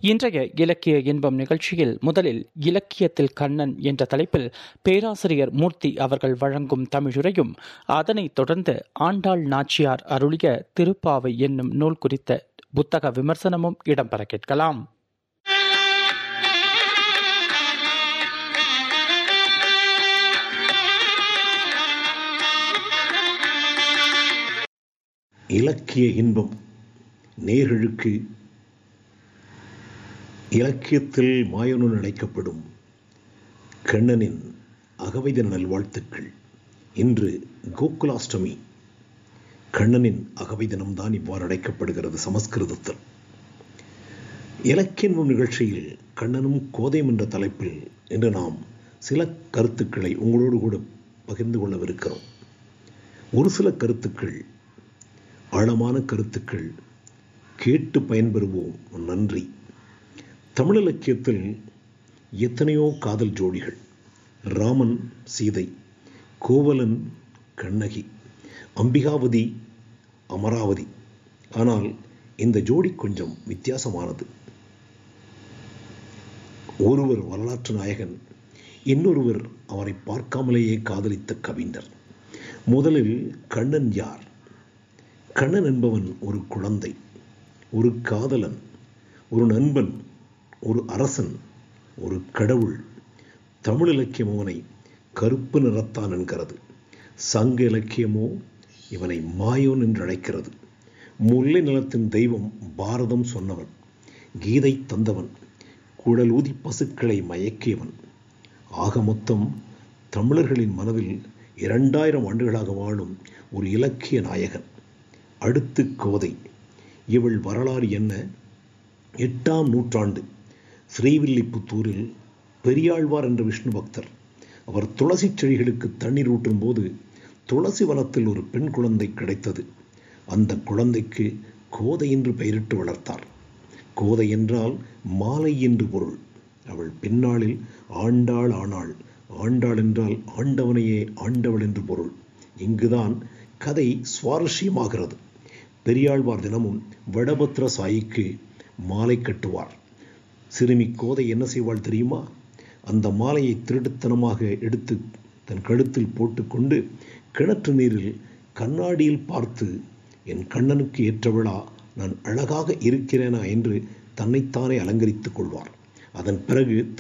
இன்றைய இலக்கிய இன்பம் நிகழ்ச்சியில் முதலில் இலக்கியத்தில் கண்ணன் என்ற தலைப்பில் பேராசிரியர் மூர்த்தி அவர்கள் வழங்கும் தமிழுரையும் அதனைத் தொடர்ந்து ஆண்டாள் நாச்சியார் அருளிய திருப்பாவை என்னும் நூல் குறித்த புத்தக விமர்சனமும் இடம்பெற கேட்கலாம் இலக்கிய இன்பம் நேர்களுக்கு இலக்கியத்தில் மாயனுன் அழைக்கப்படும் கண்ணனின் அகவைத நல்வாழ்த்துக்கள் இன்று கோகுலாஷ்டமி கண்ணனின் அகவை தினம்தான் இவ்வாறு அழைக்கப்படுகிறது சமஸ்கிருதத்தில் இலக்கியன்பம் நிகழ்ச்சியில் கண்ணனும் கோதையும் என்ற தலைப்பில் இன்று நாம் சில கருத்துக்களை உங்களோடு கூட பகிர்ந்து கொள்ளவிருக்கிறோம் ஒரு சில கருத்துக்கள் ஆழமான கருத்துக்கள் கேட்டு பயன்பெறுவோம் நன்றி தமிழ் இலக்கியத்தில் எத்தனையோ காதல் ஜோடிகள் ராமன் சீதை கோவலன் கண்ணகி அம்பிகாவதி அமராவதி ஆனால் இந்த ஜோடி கொஞ்சம் வித்தியாசமானது ஒருவர் வரலாற்று நாயகன் இன்னொருவர் அவரை பார்க்காமலேயே காதலித்த கவிஞர் முதலில் கண்ணன் யார் கண்ணன் என்பவன் ஒரு குழந்தை ஒரு காதலன் ஒரு நண்பன் ஒரு அரசன் ஒரு கடவுள் தமிழ் இலக்கியம் அவனை கருப்பு நிறத்தான் என்கிறது சங்க இலக்கியமோ இவனை மாயோன் என்று அழைக்கிறது முல்லை நிலத்தின் தெய்வம் பாரதம் சொன்னவன் கீதை தந்தவன் குடலூதி பசுக்களை மயக்கியவன் ஆக மொத்தம் தமிழர்களின் மனதில் இரண்டாயிரம் ஆண்டுகளாக வாழும் ஒரு இலக்கிய நாயகன் அடுத்து கோதை இவள் வரலாறு என்ன எட்டாம் நூற்றாண்டு ஸ்ரீவில்லிபுத்தூரில் பெரியாழ்வார் என்ற விஷ்ணு பக்தர் அவர் துளசி செடிகளுக்கு தண்ணீர் ஊற்றும் போது துளசி வனத்தில் ஒரு பெண் குழந்தை கிடைத்தது அந்த குழந்தைக்கு கோதை என்று பெயரிட்டு வளர்த்தார் கோதை என்றால் மாலை என்று பொருள் அவள் பின்னாளில் ஆண்டாள் ஆனாள் ஆண்டாள் என்றால் ஆண்டவனையே ஆண்டவள் என்று பொருள் இங்குதான் கதை சுவாரஸ்யமாகிறது பெரியாழ்வார் தினமும் வடபத்ர சாயிக்கு மாலை கட்டுவார் சிறுமி கோதை என்ன செய்வாள் தெரியுமா அந்த மாலையை திருட்டுத்தனமாக எடுத்து தன் கழுத்தில் போட்டுக்கொண்டு கிணற்று நீரில் கண்ணாடியில் பார்த்து என் கண்ணனுக்கு ஏற்றவளா நான் அழகாக இருக்கிறேனா என்று தன்னைத்தானே அலங்கரித்துக் கொள்வார் அதன் பிறகு